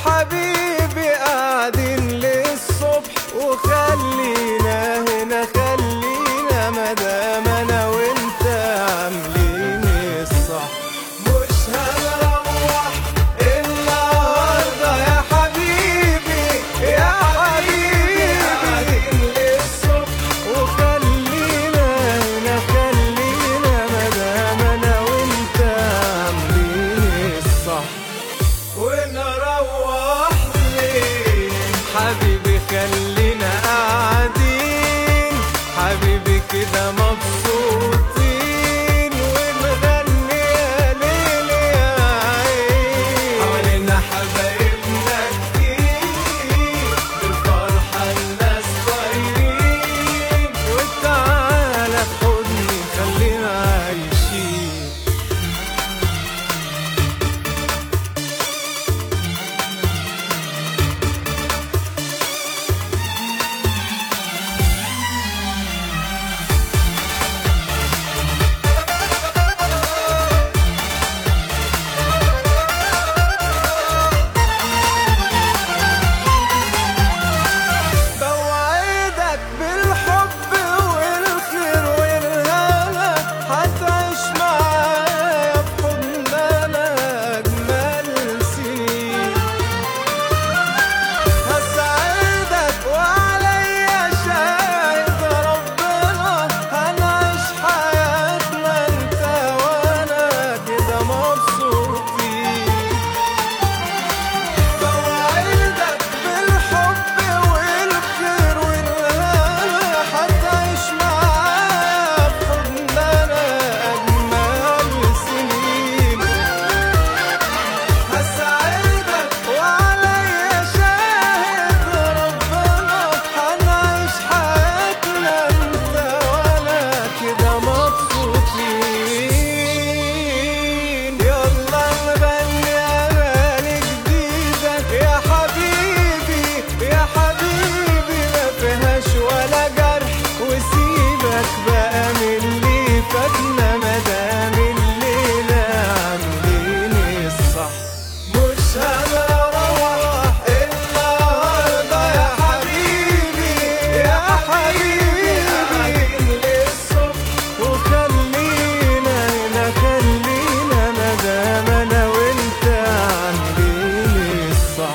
حبيبي قاعدين للصبح وخلينا هنا خلينا مدام انا وانت عاملين الصح مش هنروح النهارده يا حبيبي يا حبيبي قاعدين للصبح وخلينا هنا خلينا مدام انا وانت عاملين الصح ونروح ليه حبيبي خلينا قاعدين حبيبي كده مبسوطين ونغني يا ليل يا عين حوالينا حبايبنا كتير بالفرحة الناس طايرين وتعالى في حضني خلينا عايشين بوعدك بالحب والخير والهنا هتعيش معايا في حضننا أجمل سنين هساعدك وعليا شاهد ربنا هنعيش حياتنا انت وانا كده مبسوطين بوعدك بالحب والخير والهنا هتعيش معايا في حضننا أجمل سنين هساعدك وعليا شاهد ربنا هنعيش حياتنا انت وانا كده مبسوطين يلا نغني اغاني جديدة يا حبيبي يا حبيبي ما فيهاش ولا جرح وسيبك بقى من اللي فاتنا مدام الليلة عاملين الصح مش هنروح النهارده يا حبيبي يا حبيبي للصبح وخلينا هنا خلينا مدام انا وانت عاملين الصح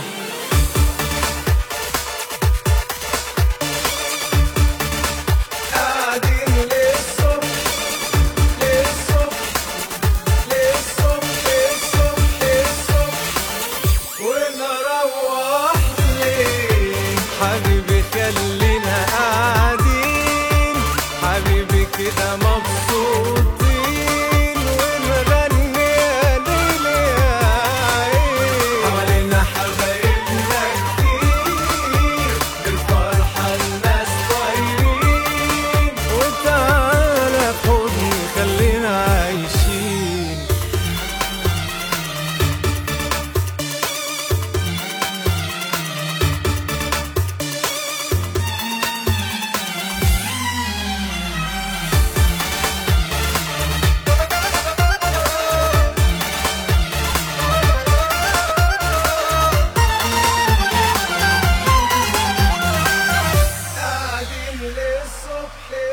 قاعدين للصبح للصبح للصبح للصبح للصبح ونروح ليه حبيبي خلينا قاعدين حبيبي كده مبسوطين ونغني يا ليل يا عين حوالينا حبايبنا كتير بالفرحة الناس طايرين وتعالى في حضني خلينا عايشين قاعدين للصبح